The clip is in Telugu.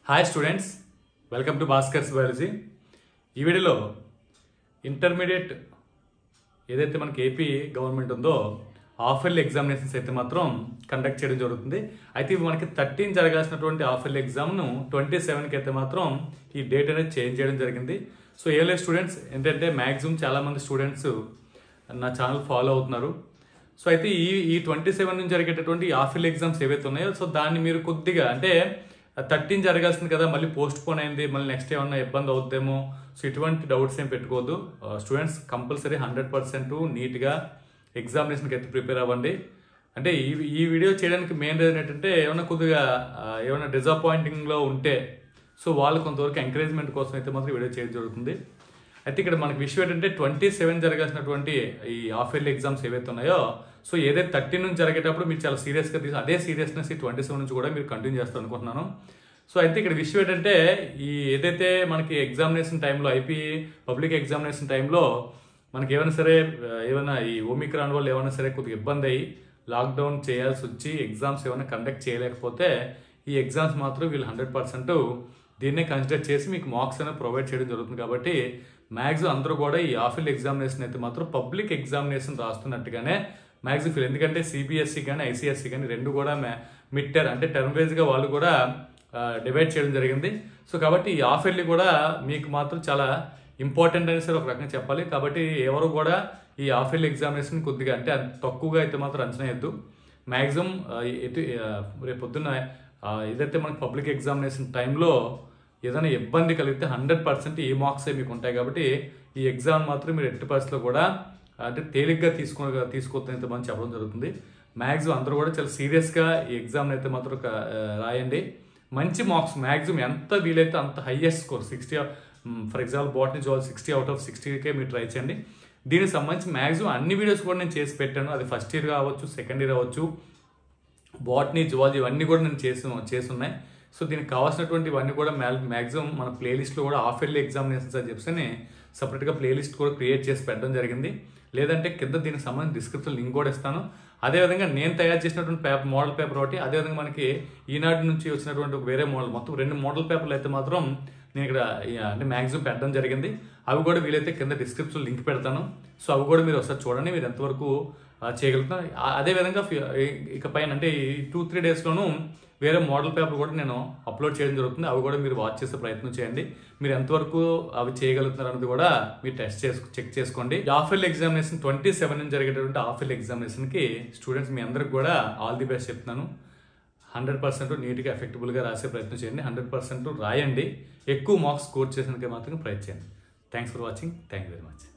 hi students welcome to Bhaskar's biology ఈ వీడియోలో ఇంటర్మీడియట్ ఏదైతే మనకి ఏపీ గవర్నమెంట్ ఉందో ఆఫర్లీ ఎగ్జామినేషన్స్ అయితే మాత్రం కండక్ట్ చేయడం జరుగుతుంది అయితే ఇవి మనకి థర్టీన్ జరగాల్సినటువంటి ఆఫర్లీ ఎగ్జామ్ను ట్వంటీ సెవెన్కి అయితే మాత్రం ఈ డేట్ అనేది చేంజ్ చేయడం జరిగింది సో ఏలే స్టూడెంట్స్ ఏంటంటే మ్యాక్సిమం చాలామంది స్టూడెంట్స్ నా ఛానల్ ఫాలో అవుతున్నారు సో అయితే ఈ ఈ ట్వంటీ సెవెన్ నుంచి జరిగేటటువంటి ఆఫిల్ ఎగ్జామ్స్ ఏవైతే ఉన్నాయో సో దాన్ని మీరు కొద్దిగా అంటే థర్టీన్ జరగాల్సింది కదా మళ్ళీ పోస్ట్ పోన్ అయింది మళ్ళీ నెక్స్ట్ ఏమన్నా ఇబ్బంది అవుద్దేమో సో ఇటువంటి డౌట్స్ ఏం పెట్టుకోవద్దు స్టూడెంట్స్ కంపల్సరీ హండ్రెడ్ పర్సెంట్ నీట్గా ఎగ్జామినేషన్కి అయితే ప్రిపేర్ అవ్వండి అంటే ఈ ఈ వీడియో చేయడానికి మెయిన్ రీజన్ ఏంటంటే ఏమైనా కొద్దిగా ఆ, ఏమైనా డిసప్పాయింటింగ్లో ఉంటే సో వాళ్ళు కొంతవరకు ఎంకరేజ్మెంట్ కోసం అయితే మాత్రం వీడియో చేయడం జరుగుతుంది అయితే ఇక్కడ మనకి విషయం ఏంటంటే ట్వంటీ సెవెన్ జరగాల్సినటువంటి ఈ హాఫ్ ఇయర్లీ ఎగ్జామ్స్ ఏవైతే ఉన్నాయో సో ఏదైతే థర్టీ నుంచి జరిగేటప్పుడు మీరు చాలా సీరియస్గా తీసి అదే సీరియస్నెస్ ఈ ట్వంటీ సెవెన్ నుంచి కూడా మీరు కంటిన్యూ చేస్తారు అనుకుంటున్నాను సో అయితే ఇక్కడ విషయం ఏంటంటే ఈ ఏదైతే మనకి ఎగ్జామినేషన్ టైంలో ఐపీ పబ్లిక్ ఎగ్జామినేషన్ టైంలో మనకి ఏమైనా సరే ఆ, ఏమైనా ఈ ఓమిక్రాన్ వల్ల ఏమైనా సరే కొద్దిగా ఇబ్బంది అయ్యి లాక్డౌన్ చేయాల్సి వచ్చి ఎగ్జామ్స్ ఏమైనా కండక్ట్ చేయలేకపోతే ఈ ఎగ్జామ్స్ మాత్రం వీళ్ళు హండ్రెడ్ పర్సెంట్ దీన్నే కన్సిడర్ చేసి మీకు మార్క్స్ అనేది ప్రొవైడ్ చేయడం జరుగుతుంది కాబట్టి మ్యాక్సిమం అందరూ కూడా ఈ ఆఫిల్ ఎగ్జామినేషన్ అయితే మాత్రం పబ్లిక్ ఎగ్జామినేషన్ రాస్తున్నట్టుగానే మ్యాక్సిమం ఫీల్ ఎందుకంటే సిబిఎస్సి కానీ ఐసిఎస్సి కానీ రెండు కూడా మిడ్ టర్మ్ అంటే టర్మ్ వైజ్గా వాళ్ళు కూడా డివైడ్ చేయడం జరిగింది సో కాబట్టి ఈ ఆఫ్ ఇయర్లీ కూడా మీకు మాత్రం చాలా ఇంపార్టెంట్ అనేసి ఒక రకంగా చెప్పాలి కాబట్టి ఎవరు కూడా ఈ ఆఫ్ ఇయర్లీ ఎగ్జామినేషన్ కొద్దిగా అంటే అంత తక్కువగా అయితే మాత్రం అంచనా వేయద్దు మ్యాక్సిమం ఎటు ఆ, రేపు పొద్దున్న ఆ, ఏదైతే మనకి పబ్లిక్ ఎగ్జామినేషన్ టైంలో ఏదైనా ఇబ్బంది కలిగితే హండ్రెడ్ పర్సెంట్ ఈ మార్క్సే మీకు ఉంటాయి కాబట్టి ఈ ఎగ్జామ్ మాత్రం మీరు ఎట్టి పరిస్థితిలో కూడా అంటే తేలిగ్గా తీసుకో తీసుకోవద్దని మనం చెప్పడం జరుగుతుంది మ్యాక్సిమం అందరూ కూడా చాలా సీరియస్గా ఈ ఎగ్జామ్ అయితే మాత్రం ఒక, ఆ, రాయండి మంచి మార్క్స్ మ్యాక్సిమం ఎంత వీలైతే అంత highest score sixty for example botany zoology sixty out of సిక్స్టీకే మీరు ట్రై చేయండి దీనికి సంబంధించి మ్యాక్సిమం అన్ని వీడియోస్ కూడా నేను చేసి పెట్టాను అది ఫస్ట్ ఇయర్ కావచ్చు సెకండ్ ఇయర్ అవ్వచ్చు బాటనీ జువాలజీ ఇవన్నీ కూడా నేను చేసి చేసి ఉన్నాయి సో దీనికి కావాల్సినటువంటి ఇవన్నీ కూడా మ్యాక్సిమం మన ప్లేలిస్ట్లో కూడా హాఫ్ ఇయర్లీ ఎగ్జామినేషన్స్ అని చెప్పి సపరేట్గా ప్లేలిస్ట్ కూడా క్రియేట్ చేసి పెట్టడం జరిగింది లేదంటే కింద దీనికి సంబంధించి డిస్క్రిప్షన్ లింక్ కూడా ఇస్తాను అదేవిధంగా నేను తయారు చేసినటువంటి పేపర్ మోడల్ పేపర్ ఒకటి అదేవిధంగా మనకి ఈనాడు నుంచి వచ్చినటువంటి ఒక వేరే మోడల్ మొత్తం రెండు మోడల్ పేపర్లు అయితే మాత్రం నేను ఇక్కడ ఈ, అంటే మ్యాక్సిమం పెట్టడం జరిగింది అవి కూడా వీలైతే కింద డిస్క్రిప్షన్ లింక్ పెడతాను సో అవి కూడా మీరు ఒకసారి చూడండి మీరు ఎంతవరకు ఆ, చేయగలుగుతున్నారు ఆ- అదేవిధంగా ఫి- ఈ- ఇక పైన అంటే ఈ టూ త్రీ డేస్లోనూ వేరే మోడల్ పేపర్ కూడా నేను అప్లోడ్ చేయడం జరుగుతుంది అవి కూడా మీరు వాచ్ చేసే ప్రయత్నం చేయండి మీరు ఎంతవరకు అవి చేయగలుగుతున్నారు అన్నది కూడా మీరు టెస్ట్ చేసు చెక్ చేసుకోండి ఆఫిల్ ఎగ్జామినేషన్ ట్వంటీ సెవెన్ నుంచి జరిగేటటువంటి ఆఫిల్ ఎగ్జామినేషన్కి స్టూడెంట్స్ మీ అందరికి కూడా ఆల్ ది బెస్ట్ చెప్తున్నాను హండ్రెడ్ పర్సెంట్ నీట్గా ఎఫెక్టబుల్గా రాసే ప్రయత్నం చేయండి హండ్రెడ్ పర్సెంట్ రాయండి ఎక్కువ మార్క్స్ స్కోర్ చేసినందుకే మాత్రం ప్రయత్నం చేయండి thanks for watching thank you very much